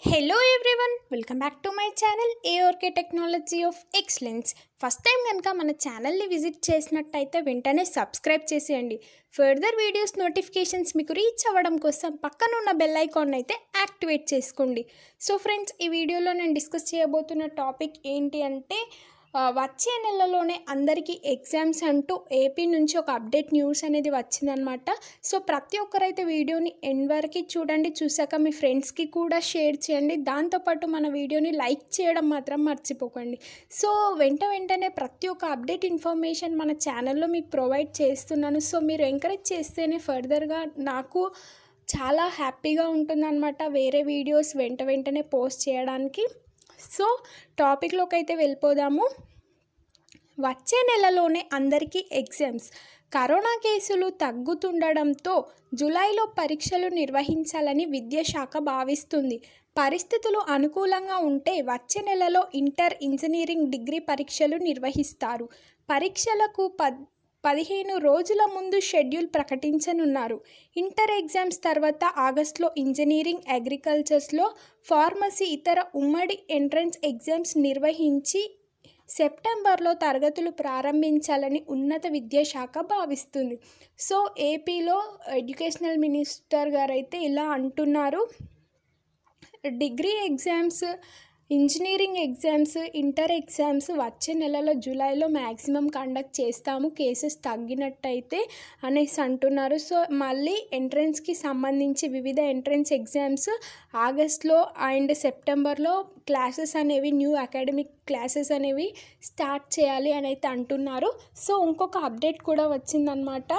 hello everyone welcome back to my channel ARK technology of excellence first time కనుక మన ఛానల్ని visit చేసినట్టయితే వెంటనే సబ్స్క్రైబ్ చేసేయండి ఫర్దర్ వీడియోస్ నోటిఫికేషన్స్ మీకు రీచ్ అవ్వడం కోసం పక్కన ఉన్న బెల్ ఐకాన్ అయితే యాక్టివేట్ చేసుకోండి సో ఫ్రెండ్స్ ఈ వీడియోలో నేను డిస్కస్ చేయబోతున్న టాపిక్ ఏంటి అంటే ఆ, వచ్చే నెలలోనే అందరికీ ఎగ్జామ్స్ అంటూ ఏపీ నుంచి ఒక అప్డేట్ న్యూస్ అనేది వచ్చిందనమాట సో ప్రతి ఒక్కరైతే వీడియోని ఎండ్ వరకు చూడండి చూసాక మీ ఫ్రెండ్స్కి కూడా షేర్ చేయండి దాంతోపాటు మన వీడియోని లైక్ చేయడం మాత్రం మర్చిపోకండి సో వెంట వెంటనే ప్రతి ఒక్క అప్డేట్ ఇన్ఫర్మేషన్ మన ఛానల్లో మీకు ప్రొవైడ్ చేస్తున్నాను సో మీరు ఎంకరేజ్ చేస్తేనే ఫర్దర్గా నాకు చాలా హ్యాపీగా ఉంటుందన్నమాట వేరే వీడియోస్ వెంట వెంటనే పోస్ట్ చేయడానికి సో టాపిక్లోకి అయితే వెళ్ళిపోదాము వచ్చే నెలలోనే అందరికీ ఎగ్జామ్స్ కరోనా కేసులు తగ్గుతుండడంతో జూలైలో పరీక్షలు నిర్వహించాలని విద్యాశాఖ భావిస్తుంది పరిస్థితులు అనుకూలంగా ఉంటే వచ్చే నెలలో ఇంటర్ ఇంజనీరింగ్ డిగ్రీ పరీక్షలు నిర్వహిస్తారు పరీక్షలకు పద్ పదిహేను రోజుల ముందు షెడ్యూల్ ప్రకటించనున్నారు ఇంటర్ ఎగ్జామ్స్ తర్వాత ఆగస్టులో ఇంజనీరింగ్ అగ్రికల్చర్స్లో ఫార్మసీ ఇతర ఉమ్మడి ఎంట్రన్స్ ఎగ్జామ్స్ నిర్వహించి సెప్టెంబర్లో తరగతులు ప్రారంభించాలని ఉన్నత విద్యాశాఖ భావిస్తుంది సో ఏపీలో ఎడ్యుకేషనల్ మినిస్టర్ గారు అయితే ఇలా అంటున్నారు degree exams engineering exams inter exams వచ్చే నెలలో జూలైలో మ్యాక్సిమం కండక్ట్ చేస్తాము కేసెస్ తగ్గినట్టయితే అనేసి అంటున్నారు సో మళ్ళీ ఎంట్రన్స్కి సంబంధించి వివిధ ఎంట్రన్స్ ఎగ్జామ్స్ ఆగస్ట్లో అండ్ సెప్టెంబర్లో క్లాసెస్ అనేవి న్యూ అకాడమిక్ క్లాసెస్ అనేవి స్టార్ట్ చేయాలి అని అయితే అంటున్నారు సో ఇంకొక అప్డేట్ కూడా వచ్చిందనమాట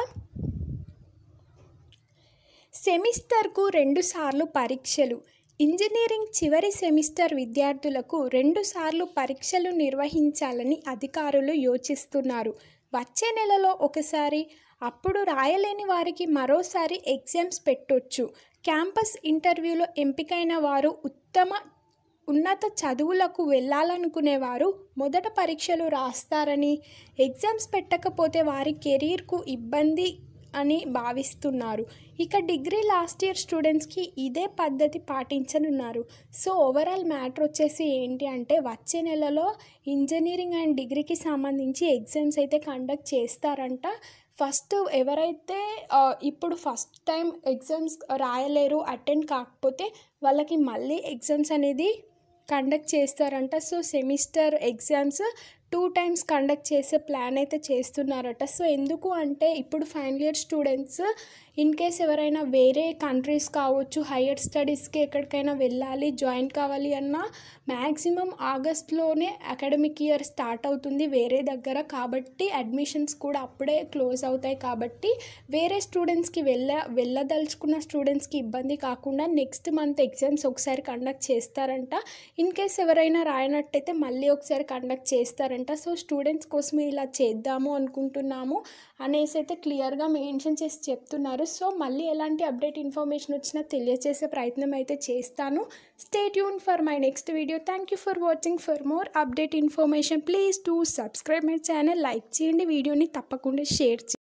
సెమిస్టర్కు రెండుసార్లు పరీక్షలు ఇంజనీరింగ్ చివరి సెమిస్టర్ విద్యార్థులకు రెండుసార్లు పరీక్షలు నిర్వహించాలని అధికారులు యోచిస్తున్నారు వచ్చే నెలలో ఒకసారి అప్పుడు రాయలేని వారికి మరోసారి ఎగ్జామ్స్ పెట్టొచ్చు క్యాంపస్ ఇంటర్వ్యూలో ఎంపికైన వారు ఉత్తమ ఉన్నత చదువులకు వెళ్ళాలనుకునేవారు మొదట పరీక్షలు రాస్తారని ఎగ్జామ్స్ పెట్టకపోతే వారి కెరీర్కు ఇబ్బంది అని భావిస్తున్నారు ఇక డిగ్రీ లాస్ట్ ఇయర్ స్టూడెంట్స్కి ఇదే పద్ధతి పాటించనున్నారు సో ఓవరాల్ మ్యాటర్ వచ్చేసి ఏంటి అంటే వచ్చే నెలలో ఇంజనీరింగ్ అండ్ డిగ్రీకి సంబంధించి ఎగ్జామ్స్ అయితే కండక్ట్ చేస్తారంట ఫస్ట్ ఎవరైతే ఆ, ఇప్పుడు ఫస్ట్ టైం ఎగ్జామ్స్ రాయలేరు అటెండ్ కాకపోతే వాళ్ళకి మళ్ళీ ఎగ్జామ్స్ అనేది కండక్ట్ చేస్తారంట so semester exams two times conduct చేసే ప్లాన్ అయితే చేస్తున్నారట సో ఎందుకు అంటే ఇప్పుడు final year students in case ఎవరైనా వేరే కంట్రీస్ కావచ్చు హయ్యర్ స్టడీస్కి ఎక్కడికైనా వెళ్ళాలి జాయిన్ కావాలి అన్నా మ్యాక్సిమం ఆగస్ట్లోనే అకాడమిక్ ఇయర్ స్టార్ట్ అవుతుంది వేరే దగ్గర కాబట్టి అడ్మిషన్స్ కూడా అప్పుడే క్లోజ్ అవుతాయి కాబట్టి వేరే స్టూడెంట్స్కి వెళ్ళ వెళ్ళదలుచుకున్న స్టూడెంట్స్కి ఇబ్బంది కాకుండా నెక్స్ట్ మంత్ ఎగ్జామ్స్ ఒకసారి కండక్ట్ చేస్తారంట ఇన్ కేస్ ఎవరైనా రాయనట్టయితే మళ్ళీ ఒకసారి కండక్ట్ చేస్తారంట సో స్టూడెంట్స్ కోసం ఇలా చేద్దాము అనుకుంటున్నాము అనేసి అయితే క్లియర్గా మెన్షన్ చేసి చెప్తున్నారు సో మళ్ళీ ఎలాంటి అప్డేట్ ఇన్ఫర్మేషన్ వచ్చినా తెలియజేసే ప్రయత్నం అయితే చేస్తాను stay tune for my next video thank you for watching for more update information please do subscribe my channel like చేయండి వీడియోని తప్పకుండా షేర్ చేయండి